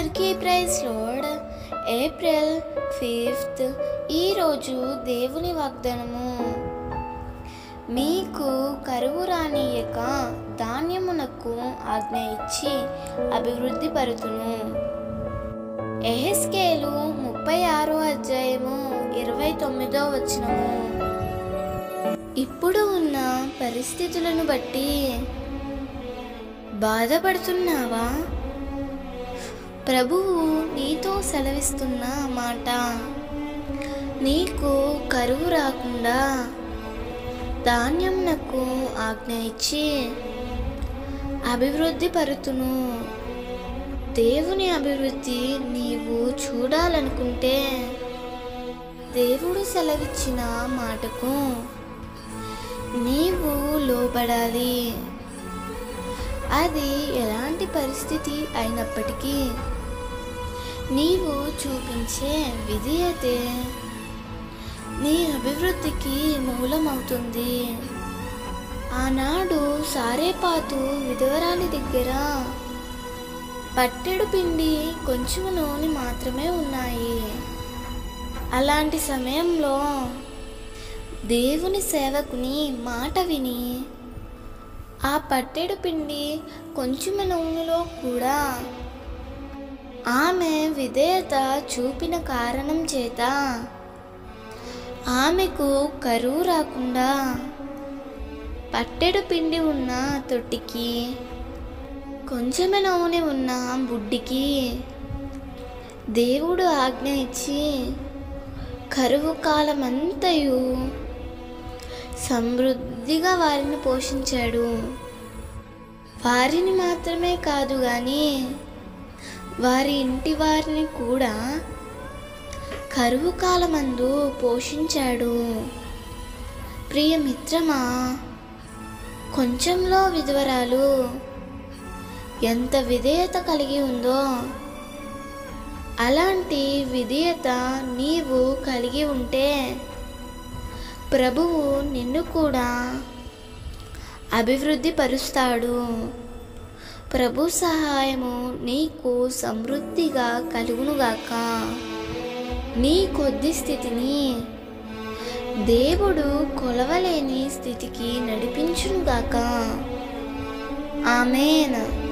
అందరికీ praise load April fifth ఈరోజు దేవుని వాగ్దానము మీకు కరువు రానియక ధాన్యమునకు ఆజ్ఞ ఇచ్చి అభివృద్ధి పరుతును ఎహెస్కేలు ముప్పై ఆరో అధ్యాయము ఇరవై తొమ్మిదో వచనము ఇప్పుడు ఉన్న పరిస్థితులను బట్టి బాధపడుతున్నావా ప్రభువు నీతో సెలవిస్తున్న మాట నీకు కరువు రాకుండా ధాన్యంనకు ఆజ్ఞ ఇచ్చి అభివృద్ధి పరుతును దేవుని అభివృద్ధి నీవు చూడాలనుకుంటే దేవుడు సెలవిచ్చిన మాటకు నీవు లోబడాలి అది ఎలాంటి పరిస్థితి అయినప్పటికీ నీవు చూపించే విధేయతే నీ అభివృద్ధికి మూలమవుతుంది ఆనాడు సారేపాతు విధవరాలి దగ్గర పట్టెడు పిండి కొంచెం నూనె మాత్రమే ఉన్నాయి అలాంటి సమయంలో దేవుని సేవకుని మాట విని ఆ పట్టెడు పిండి కొంచెం నూనెలో కూడా ఆమె విధేయత చూపిన కారణం చేత ఆమెకు కరువు రాకుండా పట్టెడు పిండి ఉన్న తొట్టికి కొంచెమే నూనె ఉన్న బుడ్డికి దేవుడు ఆజ్ఞ ఇచ్చి కరువు కాలమంతయు సమృద్ధిగా వారిని పోషించాడు వారిని మాత్రమే కాదు కానీ వారి ఇంటి వారిని కూడా కరువు కాలమందు పోషించాడు ప్రియ మిత్రమా కొంచెంలో విధవరాలు ఎంత విధేయత కలిగి ఉందో అలాంటి విధేయత నీవు కలిగి ఉంటే ప్రభువు నిన్ను కూడా అభివృద్ధి పరుస్తాడు ప్రభు సహాయము నీకు సమృద్ధిగా కలుగునుగాక నీ కొద్ది స్థితిని దేవుడు కొలవలేని స్థితికి నడిపించునుగాక ఆమెన్